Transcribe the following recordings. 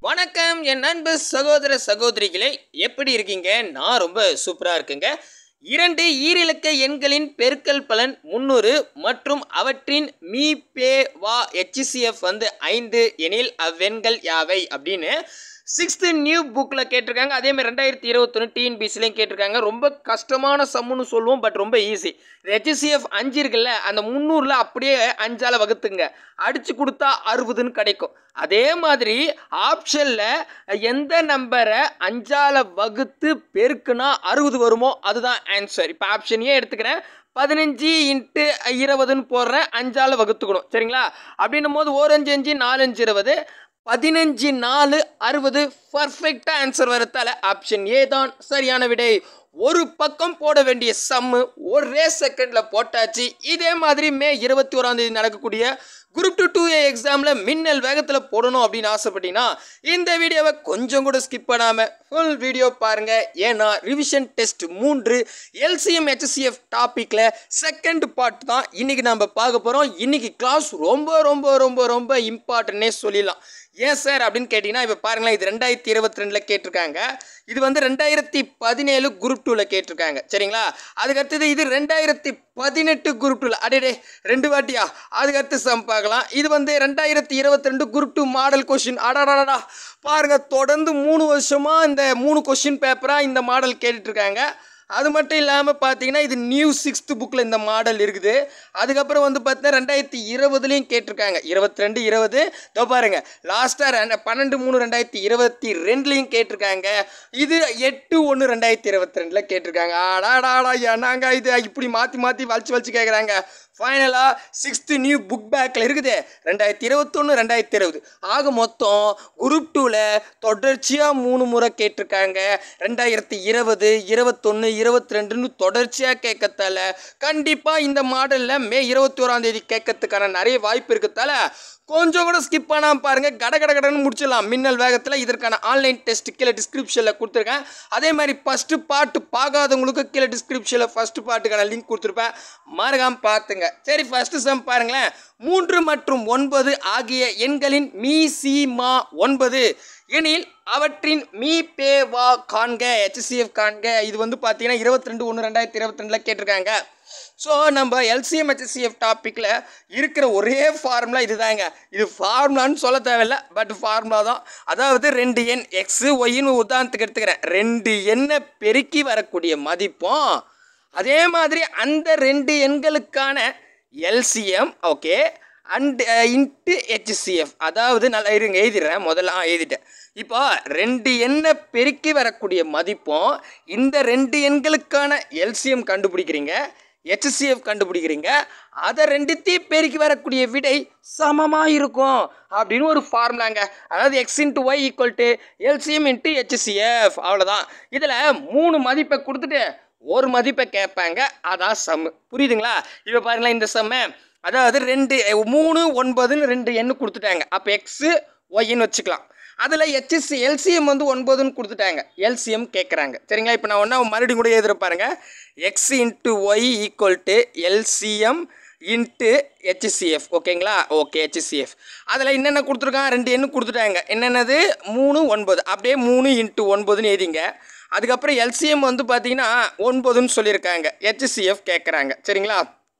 வணக்கம் என் அன்பு சகோதர சகோதரிகளே எப்படி இருக்கீங்க நான் ரொம்ப சூப்பராக இருக்குங்க இரண்டு ஈரிலக்க எண்களின் பெருக்கல் பலன் முந்நூறு மற்றும் அவற்றின் மீ பே வா HCF வந்து ஐந்து எனில் அவ்வெண்கள் யாவை அப்படின்னு சிக்ஸ்த்து நியூ புக்கில் கேட்டிருக்காங்க அதே மாதிரி ரெண்டாயிரத்தி இருபத்தொன்று டிஎன்பிசிலையும் கேட்டிருக்காங்க ரொம்ப கஷ்டமான சம்முன்னு சொல்லுவோம் பட் ரொம்ப ஈஸி ஹெச்சிசிஎஃப் அஞ்சு இருக்குல்ல அந்த முந்நூறில் அப்படியே அஞ்சால் வகுத்துங்க அடித்து கொடுத்தா அறுபதுன்னு கிடைக்கும் அதே மாதிரி ஆப்ஷனில் எந்த நம்பரை அஞ்சால் வகுத்து பெருக்குனா அறுபது வருமோ அதுதான் ஆன்சர் இப்போ ஆப்ஷனையே எடுத்துக்கிறேன் பதினஞ்சு இன்ட்டு இருபதுன்னு போடுறேன் அஞ்சால் வகுத்துக்கணும் சரிங்களா அப்படின்னும் போது ஓரஞ்சு அஞ்சு நாலஞ்சு இருபது பதினஞ்சு நாலு அறுபது பர்ஃபெக்டாக ஆன்சர் வரத்தால ஆப்ஷன் ஏ தான் சரியான விடை ஒரு பக்கம் போட வேண்டிய சம்மு ஒரே செகண்டில் போட்டாச்சு இதே மாதிரி மே இருபத்தி ஓராம் தேதி நடக்கக்கூடிய குரூப் டூ டூ ஏ எக்ஸாமில் மின்னல் வேகத்தில் போடணும் அப்படின்னு ஆசைப்பட்டீங்கன்னா இந்த வீடியோவை கொஞ்சம் கூட ஸ்கிப் பண்ணாமல் ஃபுல் வீடியோ பாருங்கள் ஏன்னா ரிவிஷன் டெஸ்ட் மூன்று எல்சிஎம் ஹெச்சிஎஃப் டாப்பிக்கில் செகண்ட் பார்ட் தான் இன்றைக்கி நம்ம பார்க்க போகிறோம் இன்றைக்கி கிளாஸ் ரொம்ப ரொம்ப ரொம்ப ரொம்ப இம்பார்ட்டன்னே சொல்லிடலாம் ஏன் சார் அப்படின்னு கேட்டிங்கன்னா இப்போ பாருங்களேன் இது ரெண்டாயிரத்தி இருபத்தி ரெண்டில் கேட்டிருக்காங்க இது வந்து ரெண்டாயிரத்தி பதினேழு குரூப் டூவில் கேட்டிருக்காங்க சரிங்களா அதுக்கு அடுத்தது இது ரெண்டாயிரத்தி பதினெட்டு குரூப் டூவில் அடே ரெண்டு வாட்டியா அதுக்கு அடுத்து சம் பார்க்கலாம் இது வந்து ரெண்டாயிரத்தி இருபத்தி ரெண்டு குரூப் டூ மாடல் கொஷின் அடாடாடா பாருங்க தொடர்ந்து மூணு வருஷமாக இந்த மூணு கொஷின் பேப்பராக இந்த மாடல் கேட்டுட்ருக்காங்க அது மட்டும் இல்லாமல் பார்த்தீங்கன்னா இது நியூ சிக்ஸ்த்து புக்கில் இந்த மாடல் இருக்குது அதுக்கப்புறம் வந்து பார்த்தீங்கன்னா ரெண்டாயிரத்தி இருபதுலேயும் கேட்டிருக்காங்க இருபத்தி ரெண்டு இருபது இதோ பாருங்க லாஸ்ட்டாக ரெண்டு பன்னெண்டு மூணு ரெண்டாயிரத்தி இருபத்தி ரெண்டுலேயும் கேட்டிருக்காங்க இது எட்டு ஒன்று ரெண்டாயிரத்தி இருபத்தி ரெண்டில் கேட்டிருக்காங்க ஆடாடாடா என்னங்க இது இப்படி மாற்றி மாற்றி வலிச்சு வலிச்சு கேட்குறாங்க ஃபைனலாக சிக்ஸ்த்து நியூ புக் பேக்கில் இருக்குது ரெண்டாயிரத்தி இருபத்தொன்று ரெண்டாயிரத்தி இருபது ஆக மொத்தம் குரூப் டூவில் தொடர்ச்சியாக மூணு முறை கேட்டிருக்காங்க ரெண்டாயிரத்தி இருபது இருபத்தொன்று இருபத்தி ரெண்டுன்னு தொடர்ச்சியாக கேட்கத்தால கண்டிப்பாக இந்த மாடலில் மே இருபத்தி ஓராம் தேதி கேட்கறதுக்கான நிறைய வாய்ப்பு இருக்கிறதால கொஞ்சம் கூட ஸ்கிப் பண்ணாமல் பாருங்கள் கட கட கடன்னு முடிச்சிடலாம் மின்னல் வேகத்தில் இதற்கான ஆன்லைன் டெஸ்ட் கீழே டிஸ்கிரிப்ஷனில் கொடுத்துருக்கேன் அதே மாதிரி ஃபஸ்ட்டு பாட்டு பார்க்காதவங்களுக்கு கீழே டிஸ்கிரிப்ஷனில் ஃபஸ்ட்டு பாட்டுக்கான லிங்க் கொடுத்துருப்பேன் மறக்காம பார்த்துங்க சரி ஃபஸ்ட்டு சம் பாருங்களேன் மூன்று மற்றும் ஒன்பது ஆகிய எண்களின் மீ சி மா ஒன்பது எனில் அவற்றின் மீ பே வா காண்க ஹெச்சிஎஃப் காண்க இது வந்து பார்த்தீங்கன்னா இருபத்தி ரெண்டு ஒன்று ரெண்டாயிரத்தி இருபத்தி ரெண்டில் கேட்டிருக்காங்க ஸோ நம்ம எல்சிஎம் ஹெச்சிஎஃப் டாப்பிக்கில் இருக்கிற ஒரே ஃபார்முலா இதுதாங்க இது ஃபார்முலான்னு சொல்ல தேவையில்ல பட் ஃபார்முலா தான் அதாவது ரெண்டு எண் எக்ஸு ஒய்ன்னு உதாரணத்துக்கு எடுத்துக்கிறேன் ரெண்டு எண்ணை பெருக்கி வரக்கூடிய மதிப்பும் அதே மாதிரி அந்த ரெண்டு எண்களுக்கான LCM okay and into HCF அதாவது நல்லா இருங்க எழுதிடுறேன் முதல்ல ஆ எழுதிட்டேன் இப்போ ரெண்டு எண்ணை பெருக்கி வரக்கூடிய மதிப்பும் இந்த ரெண்டு எண்களுக்கான எல்சிஎம் கண்டுபிடிக்கிறீங்க ஹெச்சிஎஃப் கண்டுபிடிக்கிறீங்க அதை ரெண்டுத்தையும் பெருக்கி வரக்கூடிய விடை சமமாக இருக்கும் அப்படின்னு ஒரு ஃபார்முலாங்க அதாவது X into Y equal to LCM into HCF அவ்வளோதான் இதில் மூணு மதிப்பை கொடுத்துட்டு ஒரு மதிப்பை கேட்பாங்க அதான் சம்மு புரியுதுங்களா இப்போ பாருங்களேன் இந்த சம்மு அதாவது ரெண்டு மூணு ஒன்பதுன்னு ரெண்டு எண்ணு கொடுத்துட்டாங்க அப்போ எக்ஸு ஒய்ன்னு வச்சுக்கலாம் அதில் ஹெச்எஸ்சி எல்சிஎம் வந்து ஒன்பதுன்னு கொடுத்துட்டாங்க எல்சிஎம் கேட்குறாங்க சரிங்களா இப்போ நான் ஒன்றா மறுபடியும் கூட எழுதுற பாருங்க X into Y equal to LCM into HCF ஓகேங்களா ஓகே ஹெச்சிஎஃப் அதில் என்னென்ன கொடுத்துருக்கான் ரெண்டு எண்ணு கொடுத்துட்டாங்க என்னென்னது மூணு ஒன்பது அப்படியே மூணு இன்ட்டு ஒன்பதுன்னு எழுதிங்க அதுக்கப்புறம் எல்சிஎம் வந்து பார்த்தீங்கன்னா ஒன்பதுன்னு சொல்லியிருக்காங்க ஹெச்சிஎஃப் கேட்குறாங்க சரிங்களா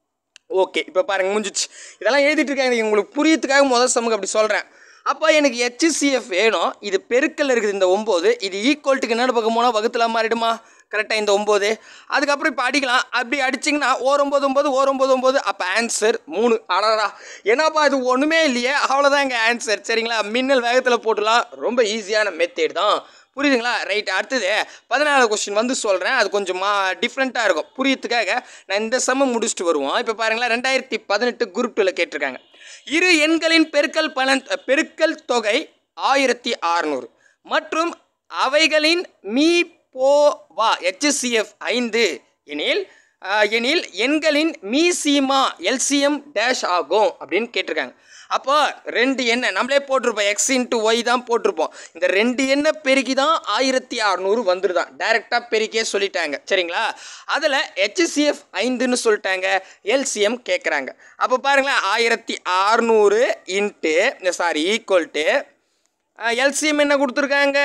ஓகே இப்போ பாருங்க முடிஞ்சிச்சு இதெல்லாம் எழுதிட்டு இருக்காங்க உங்களுக்கு புரியத்துக்காக முதல் சமூகம் அப்படி சொல்கிறேன் அப்போ எனக்கு ஹெச்சிசிஎஃப் வேணும் இது பெருக்கல் இருக்குது இந்த ஒம்பது இது ஈக்குவல்ட்டுக்கு என்ன பக்கம் போனால் வகுத்தில் மாறிடுமா கரெக்டாக இந்த ஒம்பது அதுக்கப்புறம் இப்போ அடிக்கலாம் அப்படி அடிச்சிங்கன்னா ஓர் ஒம்பது ஒம்பது ஓர் ஒம்பது ஒம்பது அப்போ ஆன்சர் மூணு அடடா என்னப்பா இது ஒன்றுமே இல்லையே அவ்வளோதாங்க ஆன்சர் சரிங்களா மின்னல் வேகத்தில் போட்டுலாம் ரொம்ப ஈஸியான மெத்தேட் தான் புரியுதுங்களா ரைட் அடுத்தது பதினாலு கொஸ்டின் வந்து சொல்கிறேன் அது கொஞ்சம் மா டிஃப்ரெண்ட்டாக இருக்கும் புரியத்துக்காக நான் இந்த சமம் முடிச்சுட்டு வருவோம் இப்போ பாருங்களேன் ரெண்டாயிரத்தி பதினெட்டு குரூப் டூவில் கேட்டிருக்காங்க இரு எண்களின் பெருக்கல் பலன் பெருக்கல் தொகை ஆயிரத்தி அறநூறு மற்றும் அவைகளின் மீ போ வா ஹெச்சிஎஃப் ஐந்து எனில் எனில் எண்களின் மீ சீமா எல்சிஎம் டேஷ் ஆகும் அப்படின்னு கேட்டிருக்காங்க அப்போ ரெண்டு எண்ணெய் நம்மளே போட்டிருப்போம் எக்ஸ் இன்ட்டு ஒய் தான் போட்டிருப்போம் இந்த ரெண்டு எண்ணெய் பெருக்கி தான் ஆயிரத்தி அறநூறு வந்துருதான் டைரெக்டாக பெருக்கியே சொல்லிட்டாங்க சரிங்களா அதில் ஹெச்சிஎஃப் ஐந்துன்னு சொல்லிட்டாங்க எல்சிஎம் கேட்குறாங்க அப்போ பாருங்களேன் ஆயிரத்தி அறநூறு into sorry equal to LCM என்ன கொடுத்துருக்காங்க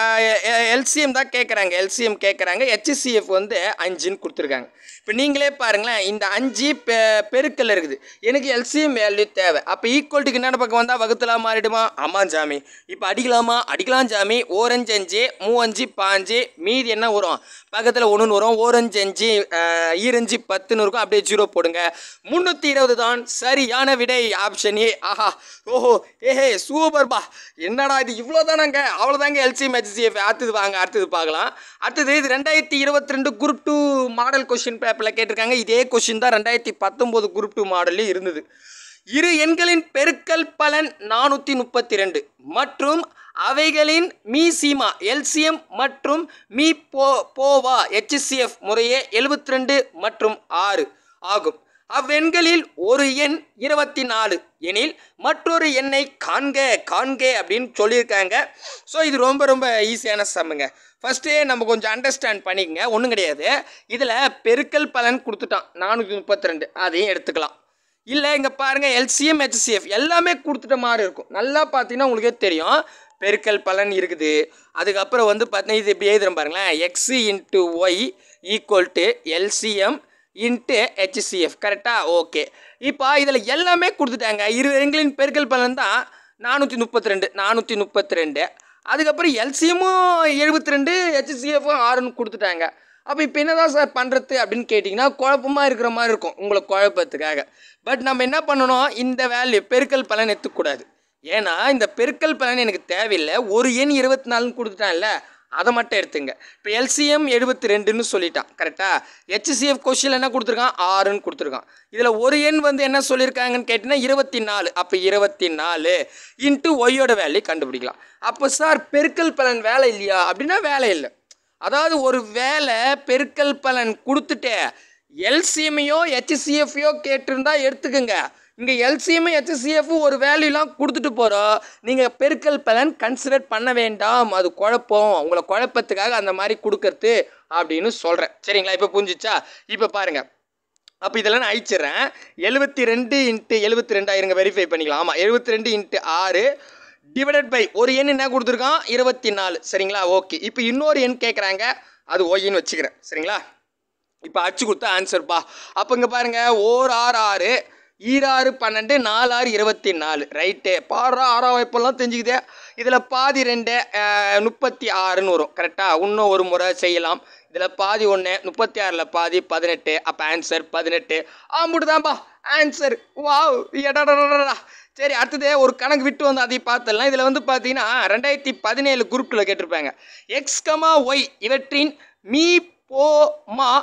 எல்சிஎம் தான் கேட்குறாங்க எல்சிஎம் கேட்குறாங்க ஹெச்சிசிஎஃப் வந்து அஞ்சுன்னு கொடுத்துருக்காங்க இப்போ நீங்களே பாருங்களேன் இந்த அஞ்சு பெ பெருக்கல் இருக்குது எனக்கு எல்சிஎம் வேல்யூ தேவை அப்போ ஈக்குவல்ட்டுக்கு என்னென்ன பக்கம் வந்தால் வகுத்தலாம் மாறிடுமா ஆமாம் ஜாமி இப்போ அடிக்கலாமா அடிக்கலாம் ஜாமி ஓரஞ்சு அஞ்சு மூவஞ்சு பாஞ்சு மீதி என்ன வரும் பக்கத்தில் ஒன்றுன்னு வரும் ஓரஞ்சு அஞ்சு அஹ், ஈரஞ்சு பத்துன்னு இருக்கும் அப்படியே ஜீரோ போடுங்க முந்நூற்றி இருபது தான் சரியான விடை ஆப்ஷன் ஏ ஆஹா ஓஹோ ஏஹே சூப்பர்பா என்னடா இது இவ்வளோ தானாங்க அவ்வளோதாங்க எல்சிஎம் ஹெச்சிஎஃப் அடுத்தது வாங்க அடுத்தது பார்க்கலாம் அடுத்தது இது ரெண்டாயிரத்தி இருபத்தி ரெண்டு குரூப் டூ மாடல் கொஷின் பேப்பரில் கேட்டிருக்காங்க இதே கொஷின் தான் ரெண்டாயிரத்தி பத்தொம்போது குரூப் டூ மாடல்லையும் இருந்தது இரு எண்களின் பெருக்கல் பலன் நானூற்றி முப்பத்தி ரெண்டு மற்றும் அவைகளின் மீ சீமா எல்சிஎம் மற்றும் மீ போ போவா ஹெச்சிசிஎஃப் முறையே எழுபத்தி ரெண்டு மற்றும் ஆறு ஆகும் அவ்வெண்களில் ஒரு எண் இருபத்தி நாலு எனில் மற்றொரு எண்ணை காண்க காண்க அப்படின்னு சொல்லியிருக்காங்க ஸோ இது ரொம்ப ரொம்ப ஈஸியான சம்முங்க ஃபஸ்ட்டே நம்ம கொஞ்சம் அண்டர்ஸ்டாண்ட் பண்ணிக்கங்க ஒன்றும் கிடையாது இதில் பெருக்கல் பலன் கொடுத்துட்டான் நானூற்றி முப்பத்தி ரெண்டு அதையும் எடுத்துக்கலாம் இல்லை இங்கே பாருங்கள் எல்சிஎம் ஹெச்சிஎஃப் எல்லாமே கொடுத்துட்ட மாதிரி இருக்கும் நல்லா பார்த்தீங்கன்னா உங்களுக்கே தெரியும் பெருக்கல் பலன் இருக்குது அதுக்கப்புறம் வந்து பார்த்தீங்கன்னா இது இப்படி எழுதுறேன் பாருங்களேன் x into Y equal to LCM into HCF கரெக்டாக ஓகே இப்போ இதில் எல்லாமே கொடுத்துட்டாங்க இரு எண்களின் பெருக்கல் பலன் தான் நானூற்றி முப்பத்தி ரெண்டு நானூற்றி முப்பத்தி ரெண்டு அதுக்கப்புறம் எல்சிஎம்மும் எழுபத்தி ரெண்டு ஹெச்சிஎஃப்பும் ஆறுன்னு கொடுத்துட்டாங்க அப்போ இப்போ என்னதான் சார் பண்ணுறது அப்படின்னு கேட்டிங்கன்னா குழப்பமாக இருக்கிற மாதிரி இருக்கும் உங்களை குழப்பத்துக்காக பட் நம்ம என்ன பண்ணணும் இந்த வேல்யூ பெருக்கல் பலன் எடுத்துக்கூடாது ஏன்னா இந்த பெருக்கல் பலன் எனக்கு தேவையில்லை ஒரு எண் இருபத்தி நாலுன்னு கொடுத்துட்டான்ல அதை மட்டும் எடுத்துங்க இப்போ எல்சிஎம் எழுபத்தி ரெண்டுன்னு சொல்லிட்டான் கரெக்டாக ஹெச்சிசிஎஃப் கொஷினில் என்ன கொடுத்துருக்கான் ஆறுன்னு கொடுத்துருக்கான் இதில் ஒரு எண் வந்து என்ன சொல்லியிருக்காங்கன்னு கேட்டிங்கன்னா இருபத்தி நாலு அப்போ இருபத்தி நாலு இன்ட்டு ஒய்யோட வேல்யூ கண்டுபிடிக்கலாம் அப்போ சார் பெருக்கல் பலன் வேலை இல்லையா அப்படின்னா வேலை இல்லை அதாவது ஒரு வேலை பெருக்கல் பலன் கொடுத்துட்டு எல்சிஎம்மையோ ஹெச்சிசிஎஃப்யோ கேட்டிருந்தா எடுத்துக்கோங்க இங்கே எல்சிஎம் ஹெச்சிசிஎஃப் ஒரு வேல்யூலாம் கொடுத்துட்டு போகிறோம் நீங்கள் பெருக்கல் பலன் கன்சிடர் பண்ண வேண்டாம் அது குழப்பம் உங்களை குழப்பத்துக்காக அந்த மாதிரி கொடுக்கறது அப்படின்னு சொல்கிறேன் சரிங்களா இப்போ புரிஞ்சிச்சா இப்போ பாருங்கள் அப்போ இதெல்லாம் நான் அழிச்சிடுறேன் எழுபத்தி ரெண்டு இன்ட்டு எழுபத்தி ரெண்டாயிரங்க வெரிஃபை பண்ணிக்கலாம் ஆமாம் எழுபத்தி ரெண்டு இன்ட்டு ஆறு டிவைடட் பை ஒரு எண் என்ன கொடுத்துருக்கான் இருபத்தி நாலு சரிங்களா ஓகே இப்போ இன்னொரு எண் கேட்குறாங்க அது ஒய்ன்னு வச்சுக்கிறேன் சரிங்களா இப்போ அடிச்சு கொடுத்த ஆன்சர்ப்பா அப்போ இங்கே பாருங்கள் ஓர் ஆறு ஆறு ஈராறு பன்னெண்டு நாலு ஆறு இருபத்தி நாலு ரைட்டு பாடுறா ஆறாம் வாய்ப்பெல்லாம் தெரிஞ்சுக்குதே இதில் பாதி ரெண்டு அஹ், முப்பத்தி ஆறுன்னு வரும் கரெக்டாக இன்னும் ஒரு முறை செய்யலாம் இதில் பாதி ஒன்று முப்பத்தி ஆறில் பாதி பதினெட்டு அப்போ ஆன்சர் பதினெட்டு ஆம்பிட்டுதான்ப்பா ஆன்சர் வாவ் எடடடடடா சரி அடுத்தது ஒரு கணக்கு விட்டு வந்து அதை பார்த்துடலாம் இதில் வந்து பார்த்தீங்கன்னா ரெண்டாயிரத்தி பதினேழு குரூப்பில் கேட்டிருப்பாங்க எக்ஸ் கமா ஒய் இவற்றின் மீ போ மா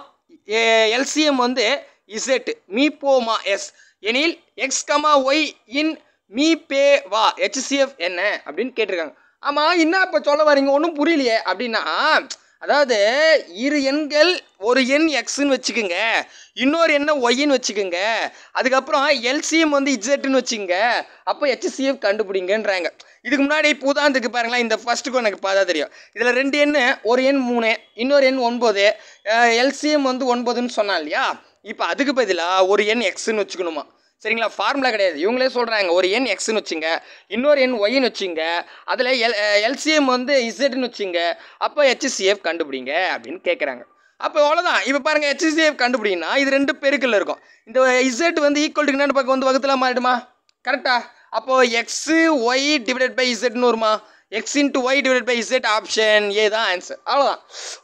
எல்சிஎம் வந்து இசட் மீ போ மா எஸ் எனில் எக்ஸ் கமா ஒய் இன் மீ பே வா ஹெச்சிஎஃப் என்ன அப்படின்னு கேட்டிருக்காங்க ஆமாம் என்ன இப்போ சொல்ல வரீங்க ஒன்றும் புரியலையே அப்படின்னா அதாவது இரு எண்கள் ஒரு எண் எக்ஸ்ன்னு வச்சுக்கோங்க இன்னொரு எண்ணை ஒய்ன்னு வச்சுக்கோங்க அதுக்கப்புறம் எல்சிஎம் வந்து இஜெட்னு வச்சுக்கோங்க அப்போ ஹெச்சிஎஃப் கண்டுபிடிங்கன்றாங்க இதுக்கு முன்னாடி இப்போ உதாரணத்துக்கு பாருங்களேன் இந்த ஃபஸ்ட்டுக்கு எனக்கு பார்த்தா தெரியும் இதில் ரெண்டு எண் ஒரு எண் மூணு இன்னொரு எண் ஒன்பது எல்சிஎம் வந்து ஒன்பதுன்னு சொன்னான் இல்லையா இப்போ அதுக்கு பதிலாக ஒரு எண் எக்ஸ்ன்னு வச்சுக்கணுமா சரிங்களா ஃபார்முலா கிடையாது இவங்களே சொல்கிறாங்க ஒரு எண் எக்ஸ்னு வச்சுங்க இன்னொரு எண் ஒய்ன்னு வச்சுங்க அதில் எல் எல்சிஎம் வந்து இசட்னு வச்சுங்க அப்போ ஹெச்சிசிஎஃப் கண்டுபிடிங்க அப்படின்னு கேட்குறாங்க அப்போ அவ்வளோதான் இப்போ பாருங்கள் ஹெச்சிசிஎஃப் கண்டுபிடிங்கன்னா இது ரெண்டு பெருக்கில் இருக்கும் இந்த இசட் வந்து ஈக்குவல் டு என்னென்னு பக்கம் வந்து வகுத்தில் மாறிடுமா கரெக்டா அப்போது எக்ஸு ஒய் டிவைடட் பை இசட்னு வருமா x into y divide by z option A தான் ஆன்சர் அவ்வளோதான்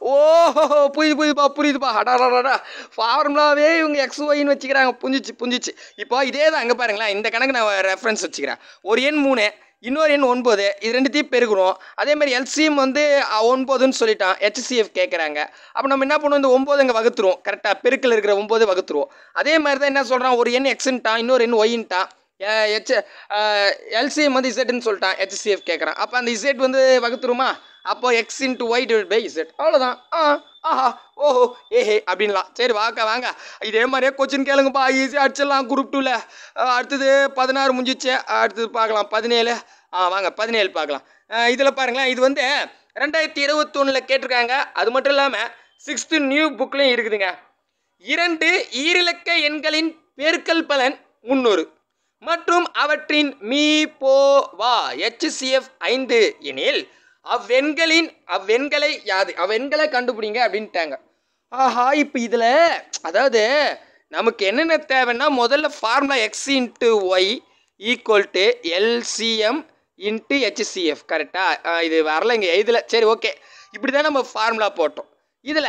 ஓஹோ புரியுது புரியுதுப்பா புரியுதுப்பா அடாடாடா ஃபார்முலாவே இவங்க எக்ஸ் ஒய்னு வச்சுக்கிறாங்க புஞ்சிச்சு புஞ்சிச்சு இப்போ இதே தான் அங்கே பாருங்களேன் இந்த கணக்கு நான் ரெஃபரன்ஸ் வச்சுக்கிறேன் ஒரு எண் மூணு இன்னொரு எண் ஒன்பது இது ரெண்டுத்தையும் பெருக்கிறோம் அதே மாதிரி எல்சிஎம் வந்து அ, ஒன்பதுன்னு சொல்லிட்டான் ஹெச்சிஎஃப் கேட்குறாங்க அப்போ நம்ம என்ன பண்ணுவோம் இந்த ஒம்பது அங்கே வகுத்துருவோம் கரெக்டாக பெருக்கில் இருக்கிற ஒம்பது வகுத்துருவோம் அதே மாதிரி தான் என்ன சொல்கிறான் ஒரு எண் எக்ஸுன்ட்டான் இன்னொரு எண் ஒய்ன்ட்டான் ஹெச் எல்சிஎம் வந்து இசட்னு சொல்லிட்டான் ஹெச்சிஎஃப் கேட்குறான் அப்போ அந்த இசட் வந்து வகுத்துருமா அப்போ x into y divide by z அவ்வளோதான் ஆ ஆஹா ஓஹோ ஏஹே அப்படின்லாம் சரி வாங்க வாங்க இதே மாதிரியே கொச்சின் கேளுங்கப்பா ஈஸியாக அடிச்சிடலாம் குரூப் டூவில் அடுத்தது பதினாறு முடிஞ்சிச்சு அடுத்தது பார்க்கலாம் பதினேழு ஆ வாங்க பதினேழு பார்க்கலாம் இதில் பாருங்களேன் இது வந்து ரெண்டாயிரத்தி இருபத்தொன்னில் கேட்டிருக்காங்க அது மட்டும் இல்லாமல் சிக்ஸ்த்து நியூ புக்லேயும் இருக்குதுங்க இரண்டு ஈரிலக்க எண்களின் பெருக்கல் பலன் முந்நூறு மற்றும் அவற்றின் மீ போ வா HCF ஐந்து எனில் அவ்வெண்களின் அவ்வெண்களை யாது அவ்வெண்களை கண்டுபிடிங்க அப்படின்ட்டாங்க ஆஹா இப்போ இதில் அதாவது நமக்கு என்னென்ன தேவைன்னா முதல்ல formula x into Y equal to LCM into HCF கரெக்டாக இது வரல இங்கே இதில் சரி ஓகே இப்படி தான் நம்ம ஃபார்முலா போட்டோம் இதில்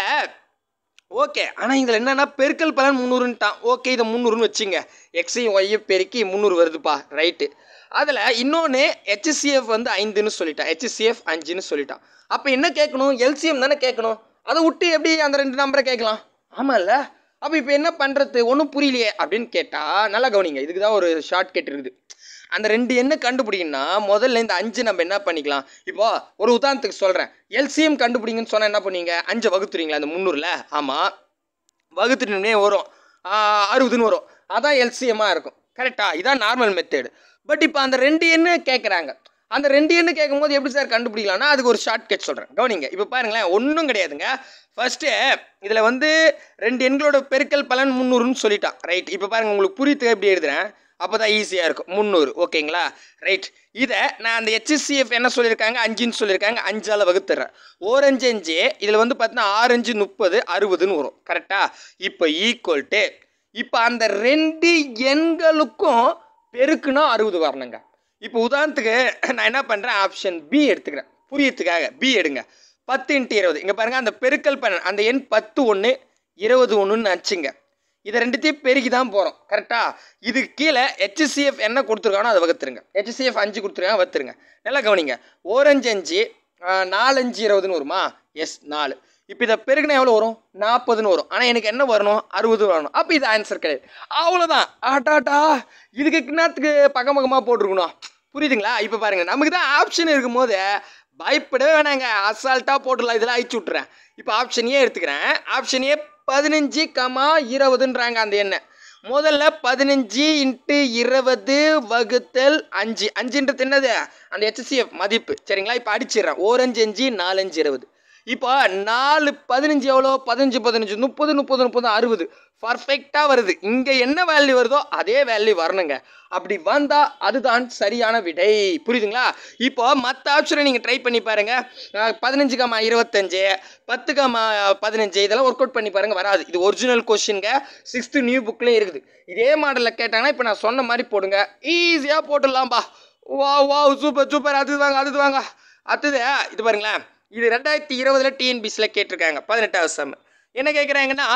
ஓகே ஆனால் இதில் என்னென்னா பெருக்கல் பலன் முந்நூறுன்ட்டான் ஓகே இதை முந்நூறுன்னு வச்சுங்க எக்ஸையும் ஒய்யும் பெருக்கி முந்நூறு வருதுப்பா ரைட்டு அதில் இன்னொன்று ஹெச்சிஎஃப் வந்து ஐந்துன்னு சொல்லிட்டான் ஹெச்சிஎஃப் அஞ்சுன்னு சொல்லிட்டான் அப்போ என்ன கேட்கணும் எல்சிஎம் தானே கேட்கணும் அதை விட்டு எப்படி அந்த ரெண்டு நம்பரை கேட்கலாம் ஆமாம்ல அப்போ இப்போ என்ன பண்ணுறது ஒன்றும் புரியலையே அப்படின்னு கேட்டால் நல்லா கவனிங்க இதுக்கு தான் ஒரு ஷார்ட் கட் இருக்குது அந்த ரெண்டு என்ன கண்டுபிடிக்கணும்னா முதல்ல இந்த அஞ்சு நம்ம என்ன பண்ணிக்கலாம் இப்போ ஒரு உதாரணத்துக்கு சொல்கிறேன் எல்சிஎம் கண்டுபிடிங்கன்னு சொன்னால் என்ன பண்ணுவீங்க அஞ்சை வகுத்துறீங்களா அந்த முந்நூறில் ஆமாம் வகுத்துட்டுனே வரும் ஆஹ் அறுபதுன்னு வரும் அதான் எல்சிஎம்மாக இருக்கும் கரெக்டா இதான் நார்மல் மெத்தேடு பட் இப்போ அந்த ரெண்டு எண்ணு கேட்குறாங்க அந்த ரெண்டு எண்ணு கேட்கும்போது எப்படி சார் கண்டுபிடிக்கலாம்னா அதுக்கு ஒரு ஷார்ட் கட் சொல்கிறேன் கவனிங்க இப்போ பாருங்களேன் ஒன்றும் கிடையாதுங்க ஃபஸ்ட்டு இதில் வந்து ரெண்டு எண்களோட பெருக்கல் பலன் முந்நூறுன்னு சொல்லிட்டான் ரைட் இப்போ பாருங்கள் உங்களுக்கு புரியுது எப்படி எழுதுறேன் அப்போ தான் ஈஸியாக இருக்கும் முந்நூறு ஓகேங்களா ரைட் இதை நான் அந்த ஹெச்சிசிஎஃப் என்ன சொல்லியிருக்காங்க அஞ்சுன்னு சொல்லியிருக்காங்க அஞ்சால் வகுத்துறேன் ஓரஞ்சு அஞ்சு இதில் வந்து பார்த்தீங்கன்னா ஆரஞ்சு முப்பது அறுபதுன்னு வரும் கரெக்டாக இப்போ ஈக்குவல் டு இப்போ அந்த ரெண்டு எண்களுக்கும் பெருக்குனா அறுபது வரணுங்க இப்போ உதாரணத்துக்கு நான் என்ன பண்ணுறேன் ஆப்ஷன் பி எடுத்துக்கிறேன் புரியறதுக்காக பி எடுங்க பத்து இன்ட்டு இருபது இங்கே பாருங்கள் அந்த பெருக்கல் பண்ண அந்த எண் பத்து ஒன்று இருபது ஒன்றுன்னு நினச்சிங்க இதை ரெண்டுத்தையும் பெருக்கி தான் போகிறோம் கரெக்டாக இதுக்கு கீழே ஹெச்சிஎஃப் என்ன கொடுத்துருக்கானோ அதை வகுத்துருங்க ஹெச்சிஎஃப் அஞ்சு கொடுத்துருக்காங்க வகுத்துருங்க நல்லா கவனிங்க ஓரஞ்சு அஞ்சு ஆஹ், நாலஞ்சு இருபதுன்னு வருமா எஸ் நாலு இப்போ இதை பெருக்கினா எவ்வளோ வரும் நாற்பதுன்னு வரும் ஆனால் எனக்கு என்ன வரணும் அறுபது வரணும் அப்போ இது ஆன்சர் கிடையாது அவ்வளோதான் ஆட்டாட்டா இதுக்கு கிண்ணத்துக்கு பக்கம் பக்கமாக போட்டிருக்கணும் புரியுதுங்களா இப்போ பாருங்கள் நமக்கு தான் ஆப்ஷன் இருக்கும்போது பயப்படவே வேணாங்க அசால்ட்டாக போட்டுடலாம் இதெல்லாம் அழிச்சு விட்றேன் இப்போ ஆப்ஷன் ஏ எடுத்துக்கிறேன் ஆப்ஷன் ஏ பதினஞ்சு கமா இருபதுன்றாங்க அந்த எண்ணெய் முதல்ல பதினஞ்சு இன்ட்டு இருபது வகுத்தல் அஞ்சு அஞ்சுன்றது என்னது அந்த ஹெச்சிஎஃப் மதிப்பு சரிங்களா இப்போ அடிச்சிடுறேன் ஓரஞ்சு அஞ்சு நாலஞ்சு இருபது இப்போ நாலு பதினஞ்சு எவ்வளோ பதினஞ்சு பதினஞ்சு முப்பது முப்பது முப்பது அறுபது பர்ஃபெக்டாக வருது இங்கே என்ன வேல்யூ வருதோ அதே வேல்யூ வரணுங்க அப்படி வந்தால் அதுதான் சரியான விடை புரியுதுங்களா இப்போ மற்ற ஆப்ஷனை நீங்கள் ட்ரை பண்ணி பாருங்கள் பதினஞ்சு கமா இருபத்தஞ்சு பத்து கமா பதினஞ்சு இதெல்லாம் ஒர்க் அவுட் பண்ணி பாருங்கள் வராது இது ஒரிஜினல் கொஷின்ங்க சிக்ஸ்த்து நியூ புக்லேயும் இருக்குது இதே மாடலில் கேட்டாங்கன்னா இப்போ நான் சொன்ன மாதிரி போடுங்க ஈஸியாக போட்டுடலாம்பா வா வா சூப்பர் சூப்பர் அது வாங்க அது வாங்க அடுத்தது இது பாருங்களேன் இது ரெண்டாயிரத்தி இருபதுல டிஎன்பிசியில் கேட்டிருக்காங்க பதினெட்டாவது சம் என்ன கேட்குறாங்கன்னா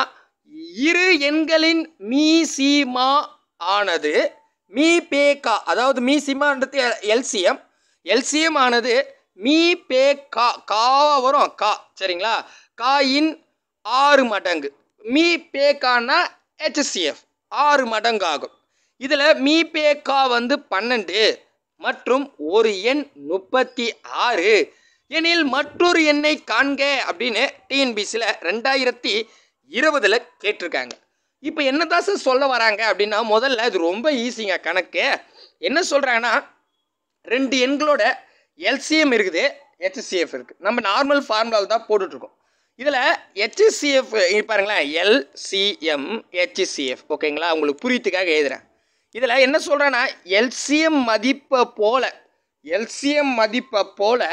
இரு எண்களின் மீ சீமா ஆனது மீ பே கா அதாவது மீ சீமான்றது எல்சிஎம் எல்சிஎம் ஆனது மீ பே கா காவா வரும் கா சரிங்களா காயின் ஆறு மடங்கு மீ பே கானா ஹெச்சிஎஃப் ஆறு மடங்கு ஆகும் இதில் மீ பே கா வந்து பன்னெண்டு மற்றும் ஒரு எண் முப்பத்தி ஆறு எனில் மற்றொரு எண்ணை காண்க அப்படின்னு டிஎன்பிசியில் ரெண்டாயிரத்தி இருபதில் கேட்டிருக்காங்க இப்போ என்னதான் சார் சொல்ல வராங்க அப்படின்னா முதல்ல இது ரொம்ப ஈஸிங்க கணக்கு என்ன சொல்கிறாங்கன்னா ரெண்டு எண்களோட எல்சிஎம் இருக்குது ஹெச்சிஎஃப் இருக்குது நம்ம நார்மல் ஃபார்முலாவில் தான் போட்டுட்ருக்கோம் இதில் ஹெச்சிஎஃப் பாருங்களேன் எல்சிஎம் ஹெச்சிஎஃப் ஓகேங்களா உங்களுக்கு புரியத்துக்காக எழுதுறேன் இதில் என்ன சொல்கிறேன்னா எல்சிஎம் மதிப்பை போல எல்சிஎம் மதிப்பை போல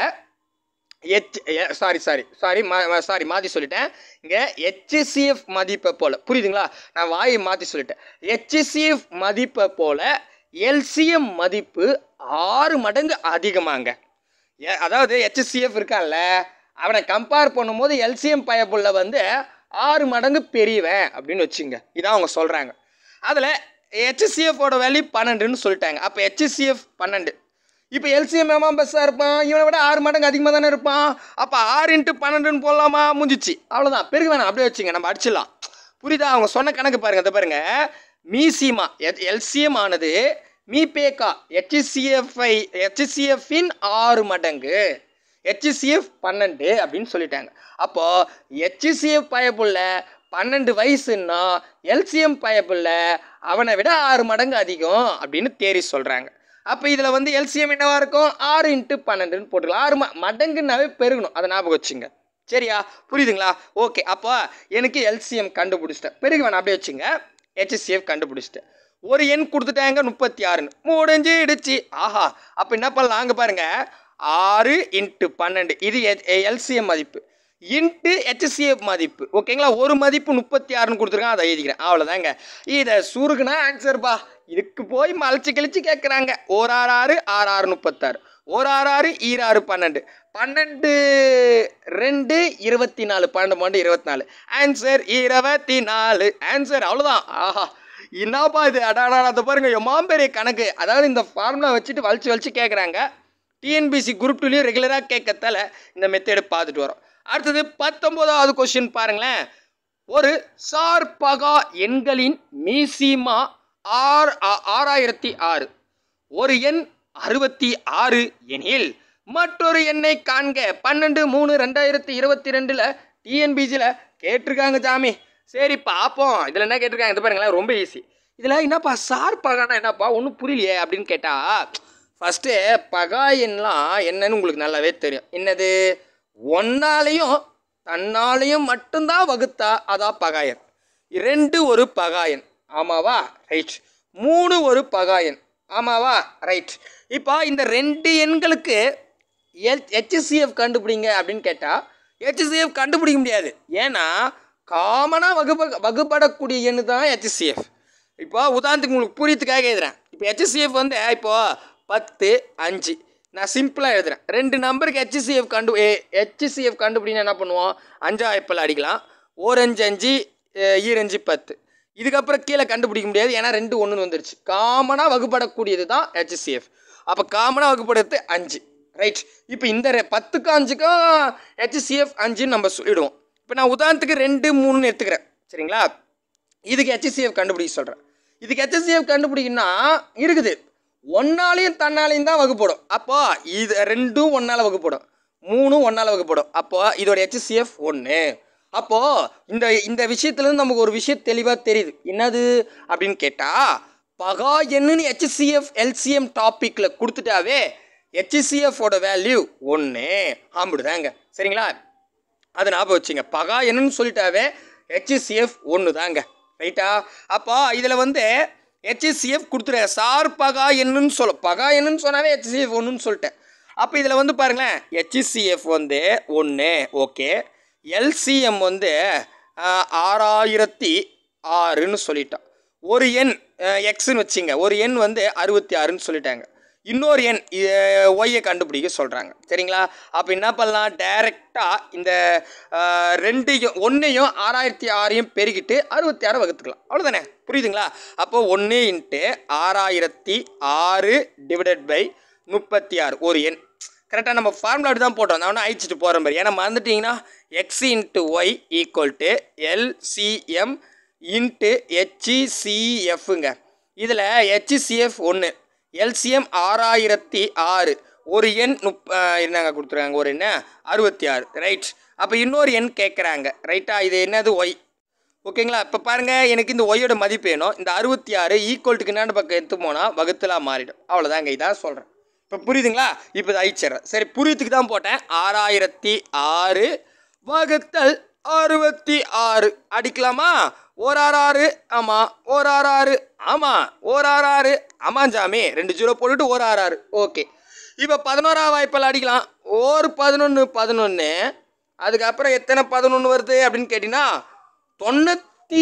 H sorry sorry sorry sorry மாற்றி சொல்லிட்டேன் இங்கே ஹெச்சிஎஃப் மதிப்பை போல் புரியுதுங்களா நான் வாயை மாற்றி சொல்லிட்டேன் ஹெச்சிஎஃப் மதிப்பை போல் எல்சிஎம் மதிப்பு ஆறு மடங்கு அதிகமாங்க ஏ- அதாவது ஹெச்சிஎஃப் இருக்கான்ல அவனை கம்பேர் பண்ணும்போது எல்சிஎம் பயப்புள்ள வந்து ஆறு மடங்கு பெரியவன் அப்படின்னு வச்சுங்க இதான் அவங்க சொல்கிறாங்க அதில் ஹெச்சிஎஃபோட வேல்யூ பன்னெண்டுன்னு சொல்லிட்டாங்க அப்போ ஹெச்சிஎஃப் பன்னெண்டு இப்போ எல்சிஎம் ஏமா பெஸ்ஸாக இருப்பான் இவனை விட ஆறு மடங்கு அதிகமாக தானே இருப்பான் அப்போ ஆறு இன்ட்டு பன்னெண்டுன்னு போடலாமா முடிஞ்சிச்சு அவ்வளோதான் பெருகு வேணாம் அப்படியே வச்சுங்க நம்ம அடிச்சிடலாம் புரியுதா அவங்க சொன்ன கணக்கு பாருங்க இதை பாருங்க மீசிமா எல்சிஎம் ஆனது மீபேக்கா ஹெச்சிசிஎஃப்ஐ ஹெச்சிசிஎஃப்பின் ஆறு மடங்கு ஹெச்சிசிஎஃப் பன்னெண்டு அப்படின்னு சொல்லிட்டாங்க அப்போது ஹெச்சிசிஎஃப் பயப்புள்ள பன்னெண்டு வயசுன்னா எல்சிஎம் பயப்புள்ள அவனை விட ஆறு மடங்கு அதிகம் அப்படின்னு தேரி சொல்கிறாங்க அப்போ இதில் வந்து எல்சிஎம் என்னவா இருக்கும் ஆறு இன்ட்டு பன்னெண்டுன்னு போட்டுக்கலாம் ஆறு ம மடங்குன்னாவே பெருகணும் அதை ஞாபகம் வச்சுங்க சரியா புரியுதுங்களா ஓகே அப்போ எனக்கு எல்சிஎம் கண்டுபிடிச்சிட்டேன் பெருகு வேணாம் அப்படியே வச்சுங்க ஹெச்சிசிஎஃப் கண்டுபிடிச்சிட்டேன் ஒரு எண் கொடுத்துட்டாங்க முப்பத்தி ஆறுன்னு முடிஞ்சிடுச்சு ஆஹா அப்போ என்ன பண்ணலாம் அங்கே பாருங்க ஆறு இன்ட்டு பன்னெண்டு இது எல்சிஎம் மதிப்பு இன்ட்டு ஹெச்சிஎஃப் மதிப்பு ஓகேங்களா ஒரு மதிப்பு முப்பத்தி ஆறுன்னு கொடுத்துருக்கான் அதை எழுதிக்கிறேன் அவ்வளோதாங்க இதை சுருக்குனா ஆன்சர்ப்பா இதுக்கு போய் மலைச்சு கிழிச்சு கேட்குறாங்க ஓர் ஆறு ஆறு ஆறு ஆறு முப்பத்தாறு ஓர் ஆறு ஆறு ஈராறு பன்னெண்டு பன்னெண்டு ரெண்டு இருபத்தி நாலு பன்னெண்டு பன்னெண்டு இருபத்தி நாலு ஆன்சர் இருபத்தி நாலு ஆன்சர் அவ்வளோதான் ஆஹா என்னப்பா இது அடாடா அதை பாருங்க எம்மாம் பெரிய கணக்கு அதாவது இந்த ஃபார்முலா வச்சுட்டு வலிச்சு வலிச்சு கேட்குறாங்க டிஎன்பிசி குரூப் டூலையும் ரெகுலராக கேட்கறதால இந்த மெத்தேடு பார்த்துட்டு வரோம் அடுத்தது பத்தொம்போதாவது கொஸ்டின் பாருங்களேன் ஒரு சார்பகா எண்களின் மீசிமா ஆர் ஆ- ஆறாயிரத்தி ஆறு ஒரு எண் அறுபத்தி ஆறு எனில் மற்றொரு எண்ணை காண்க பன்னெண்டு மூணு ரெண்டாயிரத்தி இருபத்தி ரெண்டில் டிஎன்பிசியில் கேட்டிருக்காங்க ஜாமி சரி பார்ப்போம் இதில் என்ன கேட்டிருக்காங்க இது பாருங்களேன் ரொம்ப ஈஸி இதில் என்னப்பா சார் பகானா என்னப்பா ஒன்றும் புரியலையே அப்படின்னு கேட்டால் ஃபஸ்ட்டு பகா எண்லாம் என்னன்னு உங்களுக்கு நல்லாவே தெரியும் என்னது ஒன்னாலையும் தன்னாலையும் மட்டும்தான் வகுத்தா அதான் பகாயன் ரெண்டு ஒரு பகாயன் ஆமாவா ரைட் மூணு ஒரு பகாயன் ஆமாவா ரைட் இப்போ இந்த ரெண்டு எண்களுக்கு எல் ஹெச்சிஎஃப் கண்டுபிடிங்க அப்படின்னு கேட்டால் ஹெச்சிஎஃப் கண்டுபிடிக்க முடியாது ஏன்னா காமனாக வகுப்ப வகுப்படக்கூடிய எண்ணு தான் ஹெச்சிஎஃப் இப்போ உதாரணத்துக்கு உங்களுக்கு புரியத்துக்காக எழுதுறேன் இப்போ ஹெச்சிஎஃப் வந்து இப்போ பத்து அஞ்சு நான் சிம்பிளாக எழுதுறேன் ரெண்டு நம்பருக்கு ஹெச்சிஎஃப் கண்டு ஹெச்சிஎஃப் கண்டுபிடினா என்ன பண்ணுவோம் அஞ்சா ஐப்பில் அடிக்கலாம் ஓரஞ்சு அஞ்சு அஹ், ஈரஞ்சு பத்து இதுக்கப்புறம் கீழே கண்டுபிடிக்க முடியாது ஏன்னா ரெண்டு ஒன்று வந்துருச்சு காமனாக வகுப்படக்கூடியது தான் ஹெச்சிஎஃப் அப்போ காமனாக வகுப்படுறது அஞ்சு ரைட் இப்போ இந்த ரெ- பத்துக்கும் அஞ்சுக்கும் ஹெச்சிஎஃப் அஞ்சுன்னு நம்ம சொல்லிடுவோம் இப்போ நான் உதாரணத்துக்கு ரெண்டு மூணுன்னு எடுத்துக்கிறேன் சரிங்களா இதுக்கு ஹெச்சிஎஃப் கண்டுபிடிக்க சொல்கிறேன் இதுக்கு ஹெச்சிஎஃப் கண்டுபிடிக்கணும்னா இருக்குது ஒன்னாலையும் தன்னாலையும் தான் வகுப்படும் அப்போ இது ரெண்டும் ஒன்றால் வகுப்படும் மூணும் ஒன்றால் வகுப்படும் அப்போ இதோட ஹெச்சிஎஃப் ஒன்று அப்போது இந்த இந்த விஷயத்துலேருந்து நமக்கு ஒரு விஷயம் தெளிவாக தெரியுது என்னது அப்படின்னு கேட்டால் பகா என்னன்னு ஹெச்சிஎஃப் எல்சிஎம் டாப்பிக்கில் கொடுத்துட்டாவே ஹெச்சிஎஃபோட வேல்யூ ஒன்று ஆம்பிடுதாங்க சரிங்களா அதை ஞாபகம் வச்சுங்க பகா என்னன்னு சொல்லிட்டாவே ஹெச்சிஎஃப் ஒன்று தாங்க ரைட்டா அப்போ இதில் வந்து ஹெச்சிஎஃப் கொடுத்துரு சார் பகா என்னன்னு சொல்ல பகா என்னன்னு சொன்னாவே ஹெச்சிஎஃப் ஒன்றுன்னு சொல்லிட்டேன் அப்போ இதில் வந்து பாருங்களேன் ஹெச்சிஎஃப் வந்து ஒன்று ஓகே எல்சிஎம் வந்து ஆஹ், ஆறாயிரத்தி ஆறுன்னு சொல்லிட்டோம் ஒரு எண் எக்ஸ்ன்னு வச்சுங்க ஒரு எண் வந்து அறுபத்தி ஆறுன்னு சொல்லிட்டாங்க இன்னொரு எண் ஒய்யை கண்டுபிடிக்க சொல்கிறாங்க சரிங்களா அப்போ என்ன பண்ணலாம் டைரெக்டாக இந்த ஆஹ், ரெண்டையும் ஒன்றையும் ஆறாயிரத்தி ஆறையும் பெருகிட்டு அறுபத்தி ஆறு வகுத்துக்கலாம் அவ்வளோதானே புரியுதுங்களா அப்போ ஒன்று இன்ட்டு ஆறாயிரத்தி ஆறு டிவைடட் பை முப்பத்தி ஆறு ஒரு எண் கரெக்டாக நம்ம ஃபார்முலா அப்படி தான் போட்டோம் நான் ஒன்றும் அழிச்சிட்டு போகிற மாதிரி ஏன்னா மறந்துட்டிங்கன்னா x into Y equal to LCM into ஹெச்சிசிஎஃப்ங்க இதில் ஹெச்சிசிஎஃப் ஒன்று எல்சிஎம் ஆறாயிரத்தி ஆறு ஒரு எண் முப் ஆஹ் என்னங்க கொடுத்துருக்காங்க ஒரு எண்ணு அறுபத்தி ஆறு ரைட் அப்போ இன்னொரு எண் கேட்குறாங்க ரைட்டா இது என்னது ஒய் ஓகேங்களா இப்போ பாருங்கள் எனக்கு இந்த ஒய்யோட மதிப்பு வேணும் இந்த அறுபத்தி ஆறு ஈக்குவல்ட்டுக்கு என்னென்ன பக்கம் எடுத்து போனால் வகுத்தலாக மாறிடும் அவ்வளோதாங்க இதான் சொல்கிறேன் இப்போ புரியுதுங்களா இப்போ இதை அழிச்சிடுறேன் சரி புரியுதுக்கு தான் போட்டேன் ஆறாயிரத்தி ஆறு வகுத்தல் அறுபத்தி ஆறு அடிக்கலாமா ஓர் ஆறு ஆறு ஆமாம் ஓர் ஆறு ஆறு ஆமாம் ஓர் ஆறு ஆறு ஆமாம் ஜாமி ரெண்டு ஜீரோ போட்டுட்டு ஓர் ஆறு ஆறு ஓகே இப்போ பதினோராவது வாய்ப்பில் அடிக்கலாம் ஓர் பதினொன்று பதினொன்று அதுக்கப்புறம் எத்தனை பதினொன்று வருது அப்படின்னு கேட்டிங்கன்னா தொண்ணூற்றி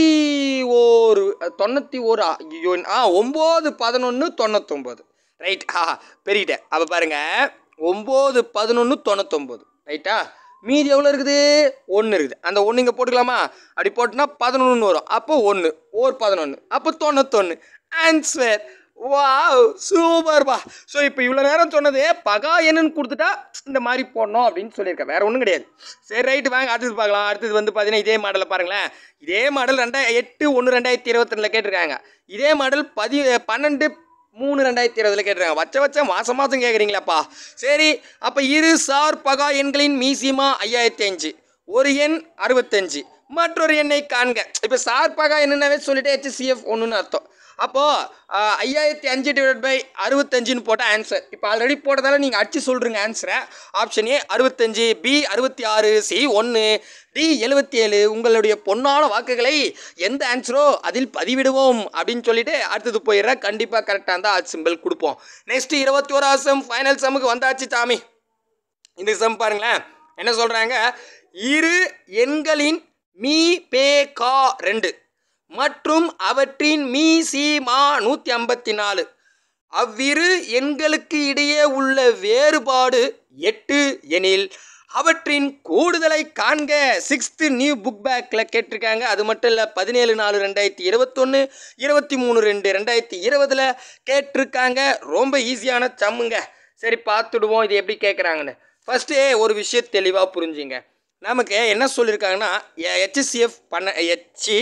ஓரு தொண்ணூற்றி ஒரு ஐயோ ஆ ஒம்பது பதினொன்று தொண்ணூத்தொம்பது ரைட் ஆ பெரியட்டேன் அப்போ பாருங்க ஒம்பது பதினொன்று தொண்ணூத்தொம்பது ரைட்டா மீதி எவ்வளோ இருக்குது ஒன்று இருக்குது அந்த ஒன்று இங்கே போட்டுக்கலாமா அப்படி போட்டுனா பதினொன்று வரும் அப்போ ஒன்று ஓர் பதினொன்று அப்போ தொண்ணூத்தொன்று ஆன்சர் வாவ் சூப்பர்பா ஸோ இப்போ இவ்வளோ நேரம் சொன்னது பகா என்னன்னு கொடுத்துட்டா இந்த மாதிரி போடணும் அப்படின்னு சொல்லியிருக்கேன் வேற ஒன்றும் கிடையாது சரி ரைட்டு வாங்க அடுத்தது பார்க்கலாம் அடுத்தது வந்து பார்த்தீங்கன்னா இதே மாடலை பாருங்களேன் இதே மாடல் ரெண்டாயிரம் எட்டு ஒன்று ரெண்டாயிரத்தி இருபத்தி ரெண்டில் கேட்டிருக்காங்க இதே மாடல் பதி பன்னெண்டு மூணு ரெண்டாயிரத்தி இருபதுல கேட்டிருக்காங்க வச்ச வச்ச மாதம் மாதம் கேட்குறீங்களாப்பா சரி அப்போ இரு சார் பகா எண்களின் மீசிமா ஐயாயிரத்தி அஞ்சு ஒரு எண் அறுபத்தஞ்சு மற்றொரு எண்ணை காண்க இப்போ சார்பாக என்னென்னவே சொல்லிட்டு ஹெச்சிஎஃப் ஒன்றுன்னு அர்த்தம் அப்போது ஐயாயிரத்தி அஞ்சு டிவைட் பை அறுபத்தஞ்சுன்னு போட்ட ஆன்சர் இப்போ ஆல்ரெடி போட்டதால நீங்கள் அடிச்சு சொல்கிறீங்க ஆன்சரை ஆப்ஷன் ஏ அறுபத்தஞ்சு பி அறுபத்தி ஆறு சி ஒன்று டி எழுபத்தி ஏழு உங்களுடைய பொன்னான வாக்குகளை எந்த ஆன்சரோ அதில் பதிவிடுவோம் அப்படின்னு சொல்லிட்டு அடுத்தது போயிடுற கண்டிப்பாக கரெக்டாக இருந்தால் ஆட் சிம்பிள் கொடுப்போம் நெக்ஸ்ட் இருபத்தி ஓராவது சம் ஃபைனல் சம்முக்கு வந்தாச்சு சாமி இந்த சம் பாருங்களேன் என்ன சொல்கிறாங்க இரு எண்களின் மீ பே கா ரெண்டு மற்றும் அவற்றின் மீ சி மா நூற்றி ஐம்பத்தி நாலு அவ்விரு எண்களுக்கு இடையே உள்ள வேறுபாடு எட்டு எனில் அவற்றின் கூடுதலை காண்க சிக்ஸ்த்து நியூ புக் பேக்கில் கேட்டிருக்காங்க அது மட்டும் இல்லை பதினேழு நாலு ரெண்டாயிரத்தி இருபத்தொன்று இருபத்தி மூணு ரெண்டு ரெண்டாயிரத்தி இருபதில் கேட்டிருக்காங்க ரொம்ப ஈஸியான சம்முங்க சரி பார்த்துடுவோம் இது எப்படி கேட்குறாங்கன்னு ஃபஸ்ட்டு ஒரு விஷயம் தெளிவாக புரிஞ்சுங்க நமக்கு என்ன சொல்லியிருக்காங்கன்னா ஹெச்சிஎஃப் பண்ண ஹெச்சி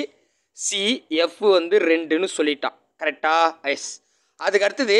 சிஎஃப் வந்து ரெண்டுன்னு சொல்லிட்டான் கரெக்டா எஸ் அதுக்கு அடுத்தது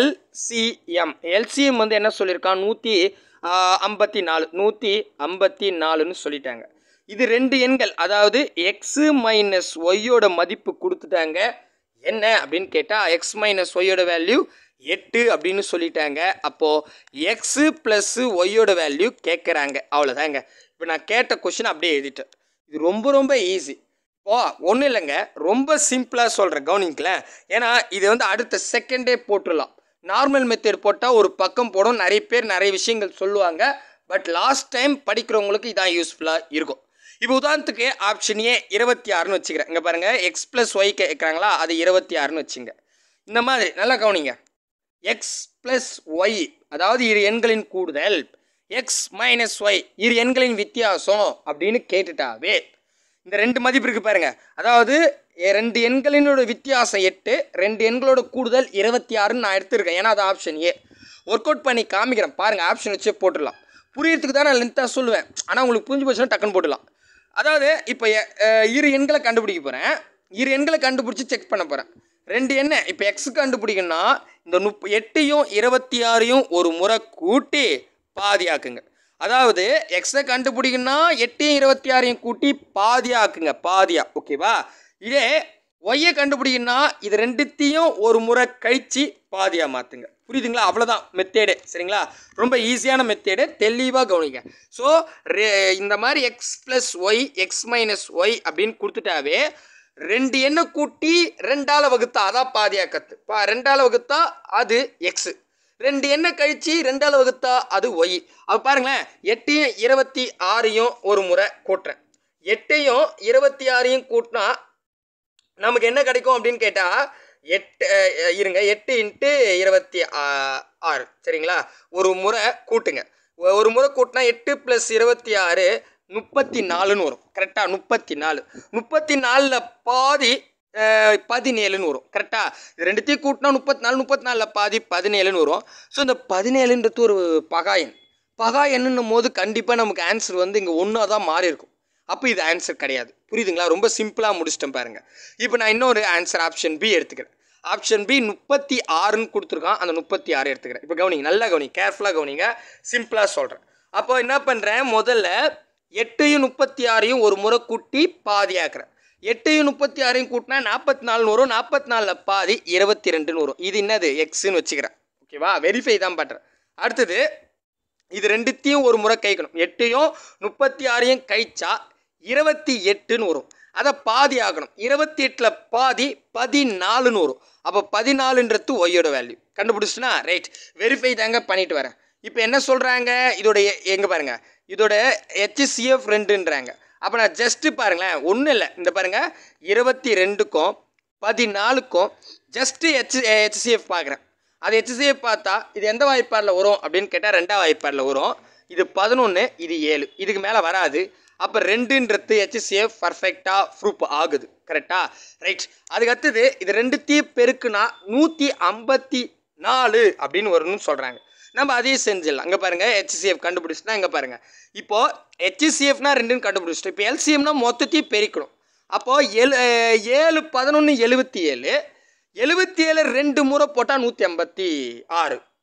எல்சிஎம் எல்சிஎம் வந்து என்ன சொல்லியிருக்கான் நூற்றி ஐம்பத்தி நாலு நூற்றி ஐம்பத்தி நாலுன்னு சொல்லிட்டாங்க இது ரெண்டு எண்கள் அதாவது எக்ஸு மைனஸ் ஒய்யோட மதிப்பு கொடுத்துட்டாங்க என்ன அப்படின்னு கேட்டால் எக்ஸ் மைனஸ் ஒய்யோட வேல்யூ எட்டு அப்படின்னு சொல்லிட்டாங்க அப்போது எக்ஸு ப்ளஸ்ஸு ஒய்யோட வேல்யூ கேட்குறாங்க அவ்வளோதாங்க இப்போ நான் கேட்ட கொஷின் அப்படியே எழுதிட்டேன் இது ரொம்ப ரொம்ப ஈஸி ஓ ஒன்றும் இல்லைங்க ரொம்ப சிம்பிளாக சொல்கிறேன் கவனிங்களேன் ஏன்னா இது வந்து அடுத்த செகண்டே போட்டுடலாம் நார்மல் மெத்தட் போட்டால் ஒரு பக்கம் போடும் நிறைய பேர் நிறைய விஷயங்கள் சொல்லுவாங்க பட் லாஸ்ட் டைம் படிக்கிறவங்களுக்கு இதான் யூஸ்ஃபுல்லாக இருக்கும் இப்போ உதாரணத்துக்கு ஆப்ஷன் ஏ இருபத்தி ஆறுன்னு வச்சுக்கிறேன் இங்கே பாருங்கள் எக்ஸ் ப்ளஸ் ஒய் கேட்குறாங்களா அது இருபத்தி ஆறுன்னு வச்சுங்க இந்த மாதிரி நல்லா கவனிங்க எக்ஸ் ப்ளஸ் ஒய் அதாவது இரு எண்களின் கூடுதல் எக்ஸ் மைனஸ் ஒய் இரு எண்களின் வித்தியாசம் அப்படின்னு கேட்டுட்டாவே இந்த ரெண்டு மதிப்பு இருக்கு பாருங்க அதாவது எ- ரெண்டு எண்களினோட வித்தியாசம் எட்டு ரெண்டு எண்களோட கூடுதல் இருபத்தி ஆறுன்னு நான் எடுத்திருக்கேன் ஏன்னா அது ஆப்ஷன் ஏ ஒர்க் அவுட் பண்ணி காமிக்கிறேன் பாருங்க ஆப்ஷன் வச்சே போட்டுடலாம் புரியறதுக்கு தான் நான் லென்த்தாக சொல்லுவேன் ஆனால் உங்களுக்கு புரிஞ்சு போச்சுன்னா டக்குன்னு போட்டுடலாம் அதாவது இப்போ எ- அஹ் இரு எண்களை கண்டுபிடிக்க போகிறேன் இரு எண்களை கண்டுபிடிச்சி செக் பண்ண போகிறேன் ரெண்டு எண்ணை இப்போ எக்ஸ் கண்டுபிடிக்கணும்னா இந்த முப் எட்டையும் இருபத்தி ஆறையும் ஒரு முறை கூட்டி பாதியாக்குங்க அதாவது எக்ஸை கண்டுபிடிக்கணும்னா எட்டையும் இருபத்தி ஆறையும் கூட்டி பாதியாக்குங்க பாதியா ஓகேவா இதே ஒய்யை கண்டுபிடிக்கணும்னா இது ரெண்டுத்தையும் ஒரு முறை கழிச்சு பாதியாக மாற்றுங்க புரியுதுங்களா அவ்வளோதான் மெத்தேடு சரிங்களா ரொம்ப ஈஸியான மெத்தேடு தெளிவாக கவனிங்க ஸோ இந்த மாதிரி x plus y x minus y அப்படின்னு கொடுத்துட்டாவே ரெண்டு எண்ணை கூட்டி ரெண்டால வகுத்தா அதான் பாதியாக்கத்து பா ரெண்டால வகுத்தா அது எக்ஸு ரெண்டு எண்ணெய் கழிச்சு ரெண்டால வகுத்தா அது ஒய் அப்போ பாருங்களேன் எட்டையும் இருபத்தி ஆறையும் ஒரு முறை கூட்டுறேன் எட்டையும் இருபத்தி ஆறையும் கூட்டினா நமக்கு என்ன கிடைக்கும் அப்படின்னு கேட்டால் எட்டு அஹ், இருங்க எட்டு இன்ட்டு இருபத்தி ஆ- ஆறு சரிங்களா ஒரு முறை கூட்டுங்க ஒ- ஒரு முறை கூட்டினா எட்டு ப்ளஸ் இருபத்தி ஆறு முப்பத்தி நாலுன்னு வரும் கரெக்டாக முப்பத்தி நாலு முப்பத்தி நாலில் பாதி அஹ், பதினேழுன்னு வரும் கரெக்டாக இது ரெண்டுத்தையும் கூட்டினா முப்பத்தி நாலு முப்பத்தி நாலில் பாதி பதினேழுன்னு வரும் ஸோ இந்த பதினேழுன்றது ஒரு பகாயன் பகாயன்னும் போது கண்டிப்பாக நமக்கு ஆன்சர் வந்து இங்கே ஒன்றா தான் மாறி இருக்கும் அப்போ இது ஆன்சர் கிடையாது புரியுதுங்களா ரொம்ப சிம்பிளாக முடிச்சிட்டேன் பாருங்க இப்போ நான் இன்னொரு ஆன்சர் ஆப்ஷன் பி எடுத்துக்கிறேன் ஆப்ஷன் பி முப்பத்தி ஆறுன்னு கொடுத்துருக்கான் அந்த முப்பத்தி ஆறு எடுத்துக்கிறேன் இப்போ கவனிங்க நல்லா கவனிங்க கேர்ஃபுல்லாக கவனிங்க சிம்பிளாக சொல்கிறேன் அப்போ என்ன பண்ணுறேன் முதல்ல எட்டையும் முப்பத்தி ஆறையும் ஒரு முறை கூட்டி பாதியாக்குறேன் எட்டையும் முப்பத்தி ஆறையும் கூட்டினா நாற்பத்தி நாலுன்னு வரும் நாற்பத்தி நாலில் பாதி இருபத்தி ரெண்டுன்னு வரும் இது என்னது எக்ஸ்ன்னு வச்சுக்கிறேன் ஓகேவா வெரிஃபை தான் பண்ணுறேன் அடுத்தது இது ரெண்டுத்தையும் ஒரு முறை கைக்கணும் எட்டையும் முப்பத்தி ஆறையும் கழிச்சா இருபத்தி எட்டுன்னு வரும் அதை பாதி ஆகணும் இருபத்தி எட்டில் பாதி பதினாலுன்னு வரும் அப்போ பதினாலுன்றது ஒய்யோட வேல்யூ கண்டுபிடிச்சுன்னா ரைட் வெரிஃபை தாங்க பண்ணிட்டு வரேன் இப்போ என்ன சொல்கிறாங்க இதோட எங்கே பாருங்க இதோட ஹெச்சிஎஃப் ரெண்டுன்றாங்க அப்போ நான் ஜஸ்ட்டு பாருங்களேன் ஒன்றும் இல்லை இந்த பாருங்க இருபத்தி ரெண்டுக்கும் பதினாலுக்கும் ஜஸ்ட்டு ஹெச் ஹெச்சிஎஃப் பார்க்குறேன் அது ஹெச்சிஎஃப் பார்த்தா இது எந்த வாய்ப்பாடில் வரும் அப்படின்னு கேட்டால் ரெண்டாம் வாய்ப்பாடில் வரும் இது பதினொன்று இது ஏழு இதுக்கு மேலே வராது அப்போ ரெண்டுன்றது ஹெச்சிஎஃப் பர்ஃபெக்டாக ப்ரூப் ஆகுது கரெக்டா ரைட் அதுக்கு அடுத்தது இது ரெண்டுத்தையும் பெருக்குனா நூற்றி ஐம்பத்தி நாலு அப்படின்னு வரும்னு சொல்கிறாங்க நம்ம அதையும் செஞ்சிடலாம் அங்கே பாருங்கள் ஹெச்சிஎஃப் கண்டுபிடிச்சிட்டா இங்கே பாருங்கள் இப்போது ஹெச்சிஎஃப்னா ரெண்டுன்னு கண்டுபிடிச்சிட்டோம் இப்போ எல்சிஎம்னா மொத்தத்தையும் பெருக்கணும் அப்போது ஏழு ஏழு பதினொன்று எழுபத்தி ஏழு எழுபத்தி ஏழு ரெண்டு முறை போட்டால் நூற்றி ஐம்பத்தி ஆறு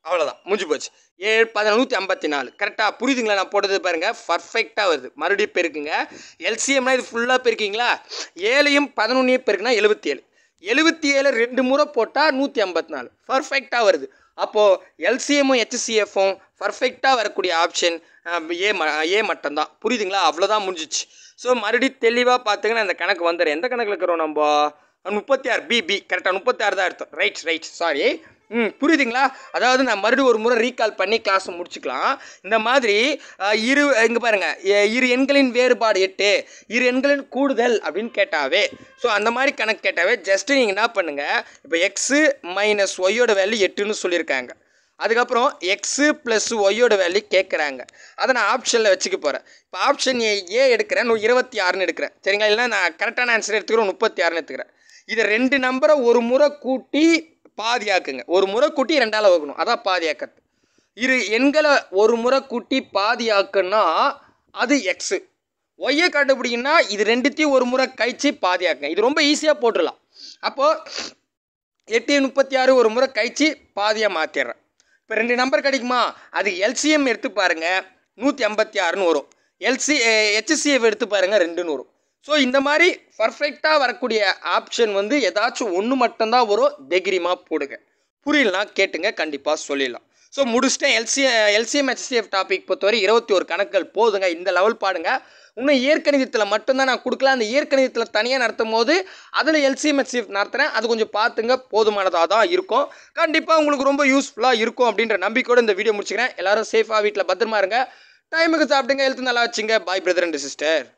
அவ்வளோதான் முடிஞ்சு போச்சு ஏழு பதினூற்றி ஐம்பத்தி நாலு கரெக்டாக புரியுதுங்களா நான் போட்டது பாருங்கள் பர்ஃபெக்டாக வருது மறுபடியும் பெருக்குங்க எல்சிஎம்னா இது ஃபுல்லாக பெருக்கிங்களா ஏழையும் பதினொன்றையும் பெருக்குனா எழுபத்தி ஏழு எழுபத்தி ஏழு ரெண்டு முறை போட்டால் நூற்றி ஐம்பத்தி நாலு பர்ஃபெக்டாக வருது அப்போது எல்சிஎம்மும் ஹெச்சிஎஃப்பும் பர்ஃபெக்டாக வரக்கூடிய ஆப்ஷன் ஏ ம ஏ மட்டும்தான் புரியுதுங்களா அவ்வளோதான் முடிஞ்சிச்சு ஸோ மறுபடியும் தெளிவாக பார்த்துங்கன்னா இந்த கணக்கு வந்துடும் எந்த கணக்கில் இருக்கிறோம் நம்ம முப்பத்தி ஆறு பி பி கரெக்டாக முப்பத்தி ஆறு தான் எடுத்தோம் ரைட் ரைட் சாரி ம் புரியுதுங்களா அதாவது நான் மறுபடியும் ஒரு முறை ரீகால் பண்ணி கிளாஸை முடிச்சுக்கலாம் இந்த மாதிரி அஹ், இரு இங்கே பாருங்கள் இரு எண்களின் வேறுபாடு எட்டு இரு எண்களின் கூடுதல் அப்படின்னு கேட்டாவே ஸோ அந்த மாதிரி கணக்கு கேட்டாவே ஜஸ்ட்டு நீங்கள் என்ன பண்ணுங்கள் இப்போ எக்ஸு மைனஸ் ஒய்யோட வேல்யூ எட்டுன்னு சொல்லியிருக்காங்க அதுக்கப்புறம் எக்ஸு ப்ளஸ் ஒய்யோட வேல்யூ கேட்குறாங்க அதை நான் ஆப்ஷனில் வச்சுக்க போகிறேன் இப்போ ஆப்ஷன் ஏ ஏ எடுக்கிறேன் நான் இருபத்தி ஆறுன்னு எடுக்கிறேன் சரிங்களா இல்லைனா நான் கரெக்டான ஆன்சர் எடுத்துக்கிறேன் முப்பத்தி ஆறுன்னு எடுத்துக்கிறேன் இதை ரெண்டு நம்பரை ஒரு முறை கூட்டி பாதியாக்குங்க ஒரு முறை கூட்டி ரெண்டால் வகுக்கணும் அதான் பாதியாக்கிறது இரு எண்களை ஒரு முறை கூட்டி பாதியாக்குன்னா அது எக்ஸு ஒய்யை கண்டுபிடிக்கணும்னா இது ரெண்டுத்தையும் ஒரு முறை கழிச்சு பாதியாக்குங்க இது ரொம்ப ஈஸியாக போட்டுடலாம் அப்போது எட்டு முப்பத்தி ஆறு ஒரு முறை கழிச்சு பாதியாக மாற்றிடுறேன் இப்போ ரெண்டு நம்பர் கிடைக்குமா அது எல்சிஎம் எடுத்து பாருங்கள் நூற்றி ஐம்பத்தி ஆறுன்னு வரும் எல்சி ஹெச்சிஎஃப் எடுத்து பாருங்கள் ரெண்டுன்னு வரும் ஸோ இந்த மாதிரி பர்ஃபெக்டாக வரக்கூடிய ஆப்ஷன் வந்து ஏதாச்சும் ஒன்று மட்டும்தான் வரும் தைரியமாக போடுங்க புரியலனா கேட்டுங்க கண்டிப்பாக சொல்லிடலாம் ஸோ முடிச்சிட்டேன் எல்சி எல்சிஎம் ஹெச்சிஎஃப் டாபிக் பொறுத்தவரை இருபத்தி ஒரு கணக்குகள் போதுங்க இந்த லெவல் பாடுங்க இன்னும் இயற்கணிதத்தில் மட்டும்தான் நான் கொடுக்கல அந்த இயற்கணிதத்தில் தனியாக நடத்தும் போது அதில் எல்சிஎம் ஹெச்சிஎஃப் நடத்துகிறேன் அது கொஞ்சம் பார்த்துங்க போதுமானதாக தான் இருக்கும் கண்டிப்பாக உங்களுக்கு ரொம்ப யூஸ்ஃபுல்லாக இருக்கும் அப்படின்ற நம்பிக்கையோடு இந்த வீடியோ முடிச்சுக்கிறேன் எல்லாரும் சேஃபாக வீட்டில் பத்திரமா இருங்க டைமுக்கு சாப்பிடுங்க ஹெல்த் நல்லா வச்சுங்க பாய் பிரதர் அண்ட் சிஸ்டர்